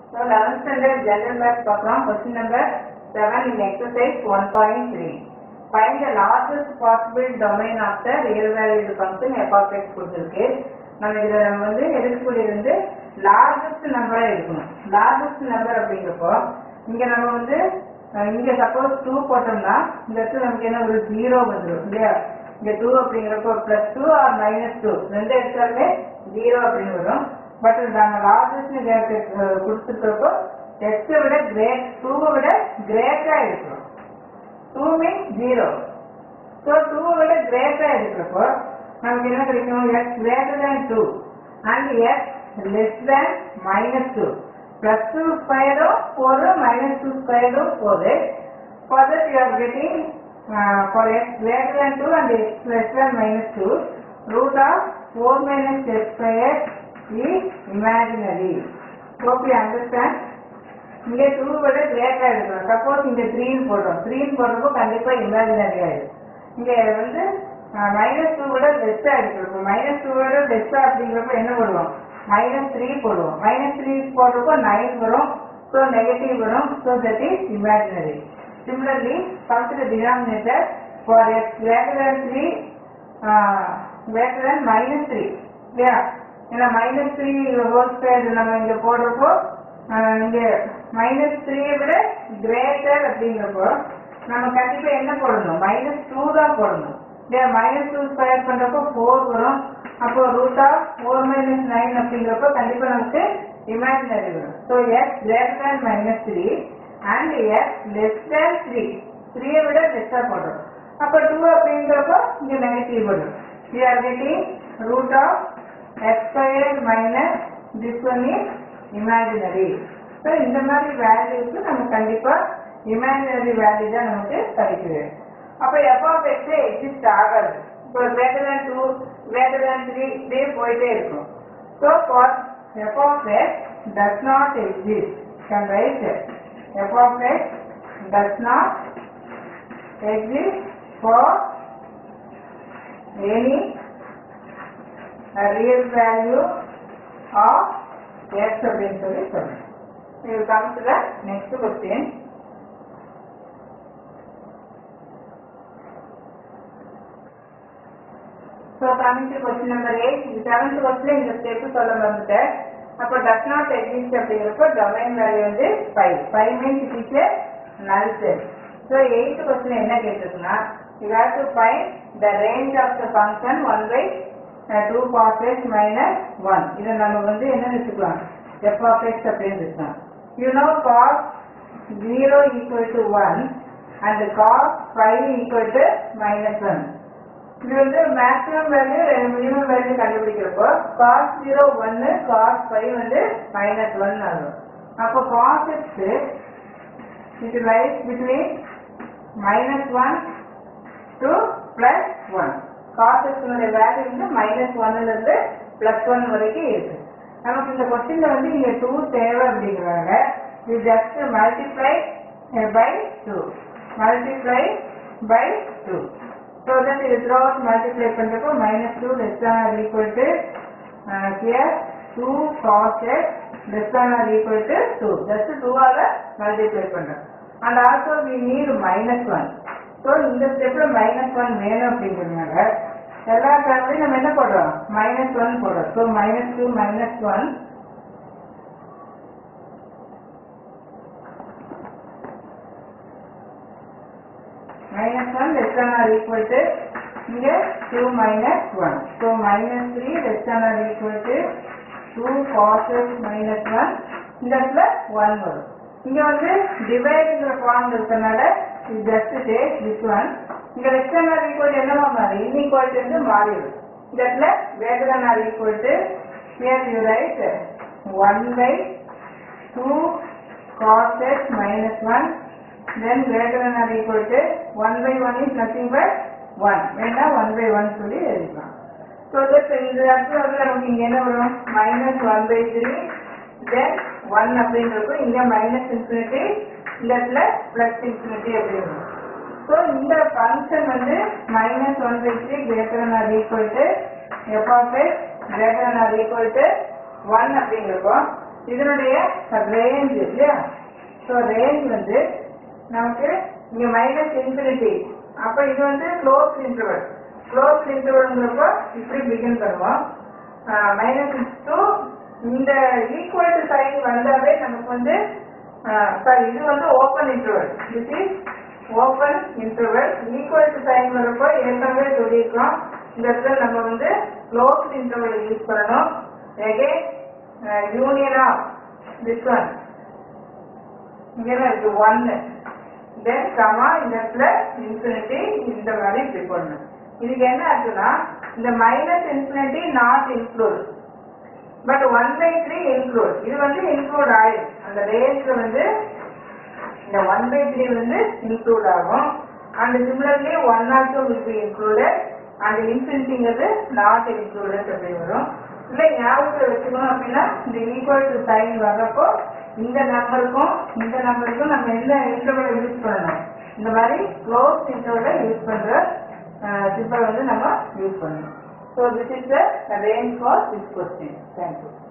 So 11th standard general math பார்க்கலாம் question number 7 in exercise 1.3 find the largest possible domain of the real valued function f of x கொடுத்திருக்கு நம்ம இதுல நம்ம வந்து எடுக்கக்கூடிய வந்து largest number எடுக்கணும் largest number அப்படிங்கிறப்போ இங்க நம்ம வந்து அஹ், இங்க சப்போஸ் 2 போட்டோம்னா இந்த இடத்துல நமக்கு என்ன ஒரு 0 வந்துடும் இல்லையா இங்க 2 அப்படிங்கிறப்போ plus two or minus two ரெண்டு எடுத்தாலுமே 0 அப்படின்னு வரும் பட் நாங்கள் லார்ஜஸ்ட் கொடுத்துருக்கிறப்போ எக்ஸை விட கிரேட் டூவை விட கிரேட்டாக இருக்கிறோம் டூ மீன்ஸ் ஜீரோ ஸோ டூவை விட கிரேட்டாக இருக்கிறப்போ நமக்கு என்ன கிடைக்கும் x greater than two and x less than minus two plus two ஸ்கொயரும் போதும் மைனஸ் டூ ஸ்கொயரும் போது for that you are getting for x greater than two and x less than minus two root of four minus x square is imaginary. Hope you understand. இங்க two விட கிரேட்டா எடுக்கணும் suppose இங்க த்ரீன்னு போடுறோம் த்ரீன்னு போடுறப்போ கண்டிப்பா இமேஜினரி ஆயிடும் இங்க வந்து மைனஸ் டூ விட லெஸ்ஸா எடுக்கிறப்போ மைனஸ் டூ விட லெஸ்ஸா அப்படிங்கிறப்ப என்ன போடுவோம் மைனஸ் த்ரீ போடுவோம் மைனஸ் த்ரீ போடுறப்போ நைன் வரும் ஸோ நெகட்டிவ் வரும் so that is imaginary similarly consider denominator for x greater than three greater than minus three இல்லையா ஏன்னா மைனஸ் த்ரீ ஹோல் ஸ்கொயர் நம்ம இங்க போடுறப்போ ஆஹ் இங்க மைனஸ் த்ரீயை விட கிரேட்டர் அப்படிங்கிறப்போ நம்ம கண்டிப்பா என்ன போடணும் மைனஸ் டூ தான் போடணும் இல்லையா மைனஸ் டூ ஸ்கொயர் பண்றப்போ ஃபோர் வரும் அப்போ root of four minus nine அப்படிங்கிறப்போ கண்டிப்பா நமக்கு இமேஜினரி வரும் so x greater than minus three and x less than three த்ரீயை விட லெஸ்ஸா போடுறோம் அப்போ டூ அப்படிங்கிறப்போ இங்க நெகட்டிவ் வரும் we are getting root of x squared minus this one is imaginary. So இந்த மாதிரி வேல்யூக்கு நம்ம கண்டிப்பா இமேஜினரி வேல்யூ தான் நமக்கு கிடைக்குது அப்ப f of x எக்ஸிஸ்ட் ஆகாது இப்போ greater than two greater than three இப்படியே போயிட்டே இருக்கும் so for f of x does not exist can write f of x does not exist for any a real value of x அப்படின்னு சொல்லி சொல்றேன் We will come to the next question. So coming to question number 8, இந்த seventh question இந்த step சொல்ல மறந்துட்டேன் அப்போ does not exist அப்படிங்கிறப்போ domain value வந்து 5 5 means it is a null set so eighth question என்ன கேட்டிருக்குன்னா you have to find the range of the function 1 by two cos x minus one இதை நம்ம வந்து என்ன வச்சுக்கலாம் f of x அப்படின்னு வச்சுக்கலாம் you know cos zero equal to one and cos five equal to minus one இது வந்து maximum value minimum value கண்டுபிடிக்கிறப்போ cos ஜீரோ ஒன்னு cos ஃபைவ் வந்து மைனஸ் ஒன் ஆகும் அப்போ cos x it lies between minus 1 to plus 1 cos x உடைய value வந்து minus ஒன்ல இருந்து பிளஸ் ஒன் வரைக்கும் இருக்கு நமக்கு இந்த கொஸ்டின்ல வந்து இங்க டூ தேவை அப்படிங்கிறாங்க இது just multiply by two multiply by two so that இது த்ரோ அவுட் மல்டிப்ளை பண்றப்போ minus two less or equal to here two cos x less or equal to two just டூவால மல்டிப்ளை பண்றோம் and also we need minus one so இந்த ஸ்டெப்ல minus one வேணும் அப்படிங்கிறதுனால எல்லா டேர்ம்லையும் நம்ம என்ன போடுறோம் மைனஸ் ஒன் போடுறோம் so minus two minus one minus one less or equal to இங்க two minus one so minus three less or equal to two cos x minus one இந்த இடத்துல ஒன் வரும் இங்க வந்து டிவைடுங்கிற ஃபார்ம் இருக்கறனால இது ஜஸ்ட் டேக் திஸ் ஒன் இங்க less than or equal என்னவா மாறி இன்இக்வாலிட்டி வந்து மாறிடும் இந்த இடத்துல greater than or equal to here you write 1 by 2 cos x minus 1 then greater than or equal to 1 by 1 is nothing but 1 வேணா 1 by 1 சொல்லி எழுதிக்கலாம் ஸோ தட் இந்த இடத்துல வந்து நமக்கு இங்க என்ன வரும் minus one by three then one அப்படின்றப்போ இங்க மைனஸ் இன்ஃபினிட்டி இந்த இடத்துல பிளஸ் இன்ஃபினிட்டி அப்படின்னு ஸோ இந்த ஃபங்க்ஷன் வந்து minus one by three greater or equal to f of x greater or equal to one அப்படிங்கிறப்போ இதனுடைய ரேஞ்ச் இல்லையா ஸோ ரேஞ்ச் வந்து நமக்கு இங்க மைனஸ் இன்ஃபினிட்டி அப்ப இது வந்து க்ளோஸ் இன்டர்வல் க்ளோஸ் இன்டர்வல்ங்கிறப்போ இப்படி பிகின் பண்ணுவோம் மைனஸ் டூ இந்த ஈக்குவல் டு சைன் வந்தாவே நமக்கு வந்து சாரி இது வந்து open interval this is open interval equal to sign வரப்போ ஏற்கனவே சொல்லியிருக்கோம் இந்த இடத்துல நம்ம வந்து க்ளோஸ் இன்டர்வல் யூஸ் பண்ணணும் again union of this one இங்கே தான் இருக்கு ஒன்னு தென் கமா இந்த இடத்துல இன்ஃபினிட்டி இந்த மாதிரி இப்படி போடணும் இதுக்கு என்ன ஆச்சுன்னா இந்த minus infinity not include but one by three include இது வந்து இன்க்ளூட் ஆயிடும் அந்த ரேஞ்ச்ல வந்து இந்த ஒன் பை த்ரீ வந்து இன்க்ளூட் ஆகும் and similarly one not two will be included and இன்ஃபினிட்டிங்கிறது நாட் இன்க்ளூடட் அப்படி வரும் இல்லை ஞாபகத்தில் வச்சுக்கணும் அப்படின்னா இந்த ஈக்குவல் டு சைன் வர்றப்போ இந்த நம்பருக்கும் இந்த நம்பருக்கும் நம்ம எந்த இன்டர்வலை யூஸ் பண்ணணும் இந்த மாதிரி க்ளோஸ் இன்டர்வலை யூஸ் பண்ற சிம்பிள் வந்து நம்ம யூஸ் பண்ணணும் so this is the range for this question thank you